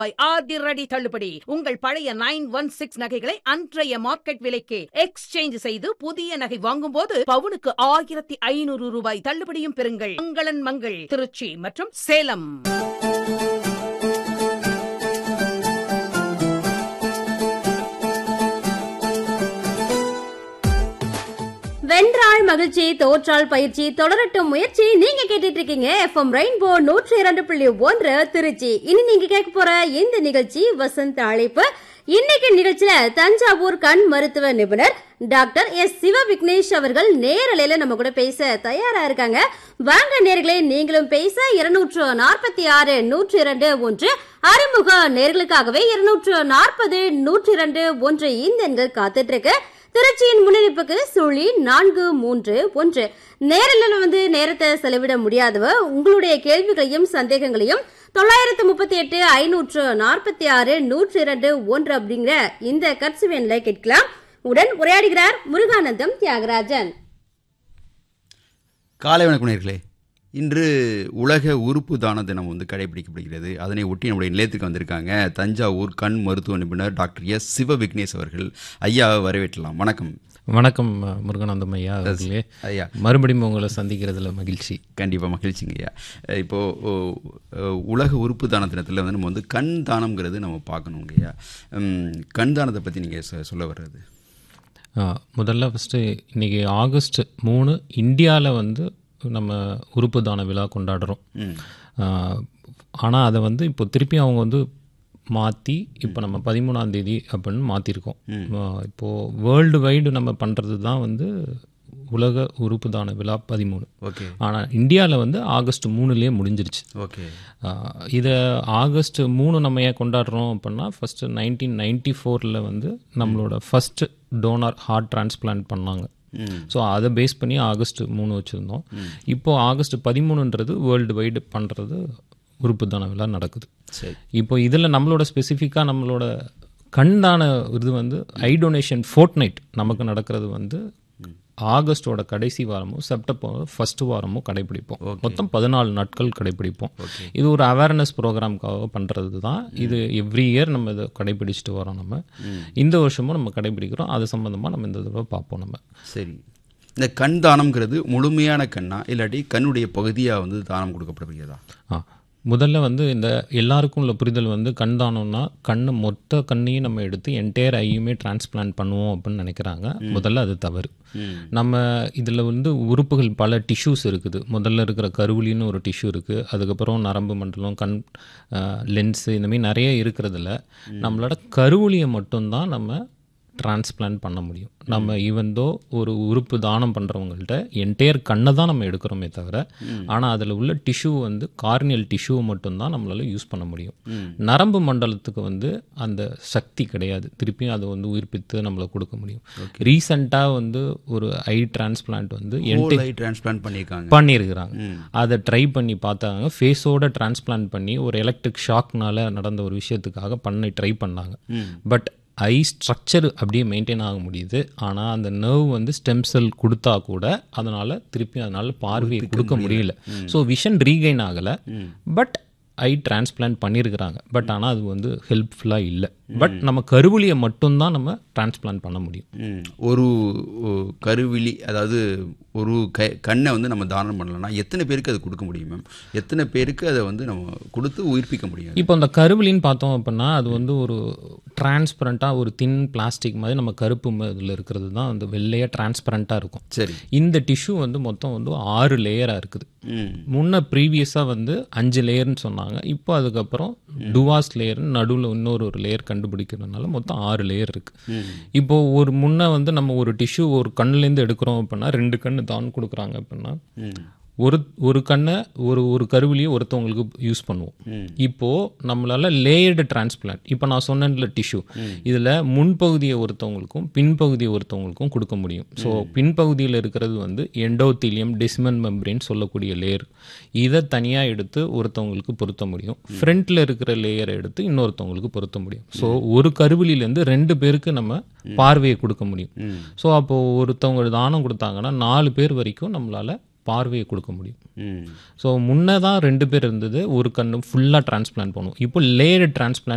ரூபாய் அதிரடி தள்ளுபடி உங்கள் பழைய நைன் ஒன் சிக்ஸ் நகைகளை அன்றைய மார்க்கெட் விலைக்கு எக்ஸ்சேஞ்ச் செய்து புதிய நகை வாங்கும்போது பவுனுக்கு ஆயிரத்தி ஐநூறு ரூபாய் தள்ளுபடியும் பெறுங்கள் மங்களன் மங்கள் திருச்சி மற்றும் சேலம் வென்றாள் மகிழ்ச்சி தோற்றாள் பயிற்சி தொடரட்டும் முயற்சி நீங்க கேட்டுட்டு இருக்கீங்க எஃப்எம் ரெயின்போ நூற்றி இரண்டு புள்ளி ஒன்று திருச்சி இனி நீங்க கேட்க போற இந்த நிகழ்ச்சி வசந்த் அழைப்பு இன்னைக்கு நிகழ்ச்சியில தஞ்சாவூர் கண் மருத்துவ நிபுணர் டாக்டர் எஸ் சிவ விக்னேஷ் அவர்கள் நேரலையில நம்ம கூட பேச தயாரா இருக்காங்க வாங்க நேர்களே நீங்களும் பேச இருநூற்று நாற்பத்தி ஆறு நூற்றி இரண்டு ஒன்று அறிமுக நேர்களுக்காகவே இருநூற்று நாற்பது நூற்றி இரண்டு ஒன்று இந்த எண்கள் காத்துட்டு இருக்கு திருச்சியின் முன்னெடுப்புக்கு சுழி நான்கு மூன்று ஒன்று நேரில் வந்து நேரத்தை செலவிட முடியாதவ உங்களுடைய கேள்விகளையும் சந்தேகங்களையும் தொள்ளாயிரத்து முப்பத்தி எட்டு ஐநூற்று நாற்பத்தி ஆறு நூற்றி இரண்டு ஒன்று அப்படிங்கிற இந்த கட்சுவேன்ல கேட்கலாம் உடன் உரையாடுகிறார் முருகானந்தம் தியாகராஜன் காலை வணக்கம் நேர்களே இன்று உலக உறுப்பு தான தினம் வந்து கடைபிடிக்கப்படுகிறது அதனை ஒட்டி நம்முடைய நிலையத்துக்கு வந்திருக்காங்க தஞ்சாவூர் கண் மருத்துவ நிபுணர் டாக்டர் எஸ் சிவ விக்னேஷ் அவர்கள் ஐயாவை வரவேற்றலாம் வணக்கம் வணக்கம் அஹ், முருகானந்தம் ஐயா அவர்களே ஐயா மறுபடியும் உங்களை சந்திக்கிறதுல மகிழ்ச்சி கண்டிப்பாக மகிழ்ச்சிங்க ஐயா அஹ் இப்போ ஓ, அஹ், உலக உறுப்பு தான தினத்தில் வந்து நம்ம வந்து கண் தானம்ங்கிறது நம்ம பார்க்கணுங்க ஐயா உம், கண் தானத்தை பற்றி நீங்கள் சொல்ல வர்றது அஹ், முதல்ல ஃபஸ்ட்டு இன்னைக்கு ஆகஸ்ட் மூணு இந்தியாவில் வந்து நம்ம உறுப்பு தான விழா கொண்டாடுறோம் ஆனால் அதை வந்து இப்போ திருப்பி அவங்க வந்து மாற்றி இப்போ நம்ம பதிமூணாம் தேதி அப்படின்னு மாற்றிருக்கோம் இப்போது வேர்ல்டு வைடு நம்ம பண்ணுறது தான் வந்து உலக உறுப்பு தான விழா பதிமூணு ஓகே ஆனால் இந்தியாவில் வந்து ஆகஸ்ட் மூணுலேயே முடிஞ்சிருச்சு ஓகே ஆஹ் இதை ஆகஸ்ட் மூணு நம்ம ஏன் கொண்டாடுறோம் அப்படின்னா ஃபஸ்ட்டு நைன்டீன் நைன்டி ஃபோரில் வந்து நம்மளோட ஃபஸ்ட்டு டோனார் ஹார்ட் டிரான்ஸ்பிளான்ட் பண்ணாங்க ஸோ அதை பேஸ் பண்ணி ஆகஸ்ட் மூணு வச்சுருந்தோம் இப்போ ஆகஸ்ட் பதிமூணுன்றது வேர்ல்டு வைடு பண்ணுறது உறுப்பு தான விழா நடக்குது சரி இப்போ இதில் நம்மளோட ஸ்பெசிஃபிக்காக நம்மளோட கண்தான இது வந்து ஐ டொனேஷன் ஃபோர்ட் நைட் நமக்கு நடக்கிறது வந்து ஆகஸ்டோட கடைசி வாரமும் செப்டம்பர் ஃபர்ஸ்ட் வாரமும் கடைபிடிப்போம் மொத்தம் பதினாலு நாட்கள் கடைபிடிப்போம் இது ஒரு அவேர்னஸ் ப்ரோக்ராம்காக பண்ணுறது தான் இது எவ்ரி இயர் நம்ம இதை கடைபிடிச்சிட்டு வரோம் நம்ம இந்த வருஷமும் நம்ம கடைபிடிக்கிறோம் அது சம்மந்தமாக நம்ம இந்த தடவை பார்ப்போம் நம்ம சரி இந்த கண் தானம்ங்கிறது முழுமையான கண்ணா இல்லாட்டி கண்ணுடைய பகுதியாக வந்து தானம் கொடுக்கப்படுகிறதா ஆ முதல்ல வந்து இந்த எல்லாருக்கும் உள்ள புரிதல் வந்து கண் தானம்னா கண்ணு மொத்த கண்ணையும் நம்ம எடுத்து என்டையர் ஐயுமே டிரான்ஸ்பிளான்ட் பண்ணுவோம் அப்படின்னு நினைக்கிறாங்க முதல்ல அது தவறு நம்ம இதில் வந்து உறுப்புகள் பல டிஷ்யூஸ் இருக்குது முதல்ல இருக்கிற கருவிலின்னு ஒரு டிஷ்யூ இருக்குது அதுக்கப்புறம் நரம்பு மண்டலம் கண் லென்ஸு இந்த மாதிரி நிறைய இருக்கிறதுல நம்மளோட கருவிலியை மட்டும்தான் நம்ம டிரான்ஸ்பிளான்ட் பண்ண முடியும் நம்ம ஈவந்தோ ஒரு உறுப்பு தானம் பண்ணுறவங்கள்ட்ட என்டையர் கண்ணை தான் நம்ம எடுக்கிறோமே தவிர ஆனால் அதில் உள்ள டிஷ்யூ வந்து கார்னியல் டிஷ்யூவை மட்டும்தான் நம்மளால யூஸ் பண்ண முடியும் நரம்பு மண்டலத்துக்கு வந்து அந்த சக்தி கிடையாது திருப்பியும் அதை வந்து உயிர்ப்பித்து நம்மளை கொடுக்க முடியும் ரீசண்டாக வந்து ஒரு ஐ டிரான்ஸ்பிளான்ட் வந்து என்டை ஹோல் ஐ டிரான்ஸ்பிளான்ட் பண்ணியிருக்காங்க பண்ணியிருக்கிறாங்க அதை ட்ரை பண்ணி பார்த்தாங்க ஃபேஸோட டிரான்ஸ்பிளான்ட் பண்ணி ஒரு எலக்ட்ரிக் ஷாக்னால நடந்த ஒரு விஷயத்துக்காக பண்ணி ட்ரை பண்ணாங்க பட் ஐ ஸ்ட்ரக்சர் அப்படியே மெயின்டைன் ஆக முடியுது ஆனால் அந்த நர்வ் வந்து ஸ்டெம் செல் கொடுத்தா கூட அதனால் திருப்பி அதனால் பார்வையை கொடுக்க முடியல ஸோ விஷன் ரீகைன் ஆகலை பட் ஐ டிரான்ஸ்பிளான்ட் பண்ணியிருக்கிறாங்க பட் ஆனால் அது வந்து ஹெல்ப்ஃபுல்லாக இல்லை பட் நம்ம கருவிலியை மட்டும்தான் நம்ம டிரான்ஸ்பிளான்ட் பண்ண முடியும் ம். ஒரு ஒ, கருவிழி அதாவது ஒரு க கண்ணை வந்து நம்ம தானம் பண்ணலன்னா எத்தனை பேருக்கு அது கொடுக்க முடியும் மேம் எத்தனை பேருக்கு அதை வந்து நம்ம கொடுத்து உயிர்ப்பிக்க முடியும் இப்போ அந்த கருவிலின்னு பார்த்தோம் அப்படின்னா அது வந்து ஒரு டிரான்ஸ்பரண்ட்டாக ஒரு தின் பிளாஸ்டிக் மாதிரி நம்ம கருப்பு இதில் இருக்கிறது தான் அந்த வெள்ளையாக டிரான்ஸ்பரண்ட்டாக இருக்கும் சரி இந்த டிஷ்யூ வந்து மொத்தம் வந்து ஆறு லேயராக இருக்குது ம் முன்ன ப்ரீவியஸாக வந்து அஞ்சு லேயர்னு சொன்னாங்க இப்போ அதுக்கப்புறம் டுவாஸ் லேயர் நடுவில் இன்னொரு ஒரு லேயர் கண்டுபிடிக்கிறதுனால மொத்தம் ஆறு லேயர் இருக்குது இப்போ ஒரு முன்ன வந்து நம்ம ஒரு டிஷ்யூ ஒரு கண்ணுலேருந்து எடுக்கிறோம் அப்படின்னா ரெண்டு கண்ணு தான் கொடுக்குறாங்க அப்படின்னா ஒரு ஒரு கண்ணை ஒரு ஒரு கருவிலேயே ஒருத்தவங்களுக்கு யூஸ் பண்ணுவோம் இப்போ நம்மளால லேயர்டு டிரான்ஸ்பிளான்ட் இப்போ நான் சொன்னேன்ல டிஷ்யூ இதில் முன்பகுதியை ஒருத்தவங்களுக்கும் பின்பகுதியை ஒருத்தவங்களுக்கும் கொடுக்க முடியும் ஸோ பின்பகுதியில் இருக்கிறது வந்து எண்டோத்தீலியம் டிஸ்மன் மெம்பரேன் சொல்லக்கூடிய லேயர் இதை தனியாக எடுத்து ஒருத்தவங்களுக்கு பொருத்த முடியும் ஃப்ரண்ட்டில் இருக்கிற லேயரை எடுத்து இன்னொருத்தவங்களுக்கு பொருத்த முடியும் ஸோ ஒரு கருவிலிலேருந்து ரெண்டு பேருக்கு நம்ம பார்வையை கொடுக்க முடியும் ஸோ அப்போது ஒருத்தவங்க தானம் கொடுத்தாங்கன்னா நாலு பேர் வரைக்கும் நம்மளால பார்வையை கொடுக்க முடியும் ம் ஸோ முன்னே தான் ரெண்டு பேர் இருந்தது ஒரு கண்ணு ஃபுல்லாக டிரான்ஸ்பிளான்ட் பண்ணுவோம் இப்போ லேயர் டிரான்ஸ்பிளான்ட்